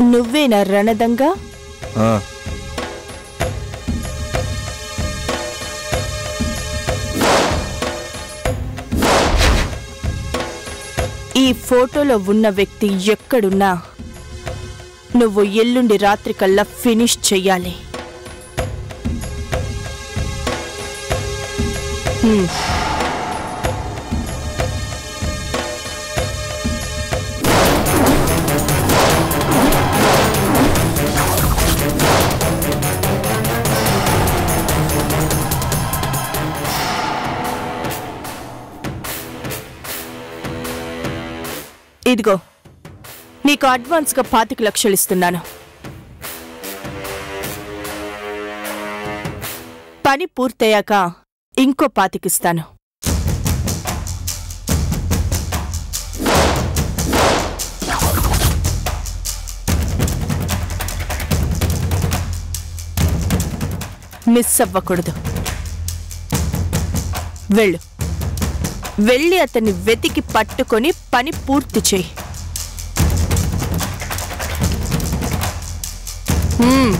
నువ్వేనా రణదంగా ఆ, ఈ ఫోటోలో ఉన్న వ్యక్తి ఎక్కడున్నా నువ్వు ఎల్లుండి రాత్రికల్లా ఫినిష్ చెయ్యాలి హ్మ్. ఇదిగో నీకు అడ్వాన్స్గా పాతిక లక్షలు ఇస్తున్నాను పని పూర్తయ్యాక ఇంకో పాతికిస్తాను మిస్ అవ్వకూడదు వెళ్ళు వెళ్ళి అతన్ని వెతికి పట్టుకొని పని పూర్తి చేయి హ్మ్.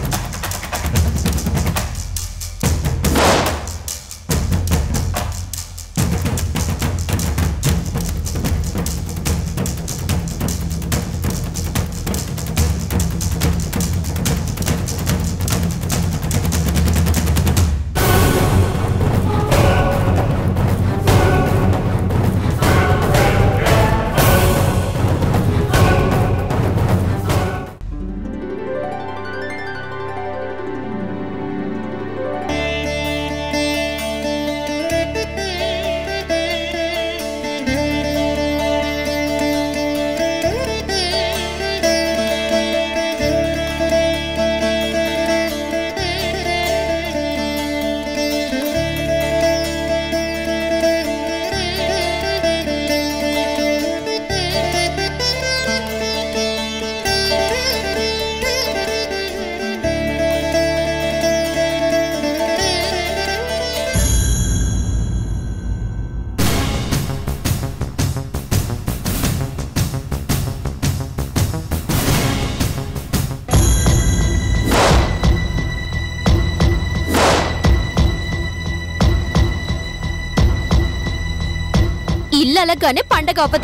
ఇల్లు అలగానే పండగ అవ్వదు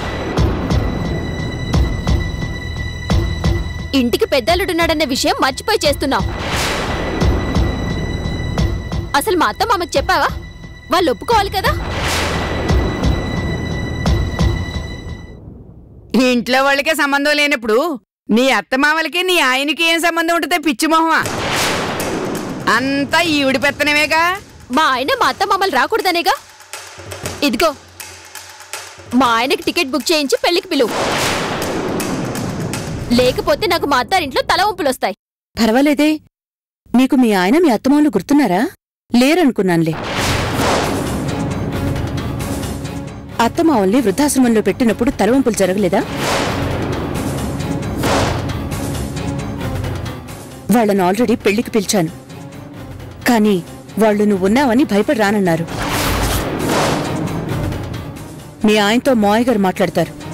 ఇంటికి పెద్దలుడున్నాడన్న విషయం మర్చిపోయి చేస్తున్నావు అసలు మా అత్త మామకు చెప్పావా వాళ్ళు ఒప్పుకోవాలి కదా ఇంట్లో వాళ్ళకే సంబంధం లేనప్పుడు నీ అత్తమామలకి నీ ఆయనకి ఏం సంబంధం ఉంటుంది పిచ్చి మొహమా అంతా ఈవిడి పెత్తనమేగా మా ఆయన మా అత్త మామలు రాకూడదనేగా ఇదిగో మా ఆయనకి టికెట్ బుక్ చేయించి పెళ్లికి పిలువు లేకపోతే నాకు మా అత్తారింట్లో తల వంపులు వస్తాయి పర్వాలేదే నీకు మీ ఆయన మీ అత్తమాలు గుర్తున్నారా లేరనుకున్నానులే అత్తమావల్ని వృద్ధాశ్రమంలో పెట్టినప్పుడు తలవంపులు జరగలేదా వాళ్ళని ఆల్రెడీ పెళ్లికి పిలిచాను కానీ వాళ్ళు నువ్వున్నావని భయపడి రానన్నారు మీ ఆయనతో మాయ గారు మాట్లాడతారు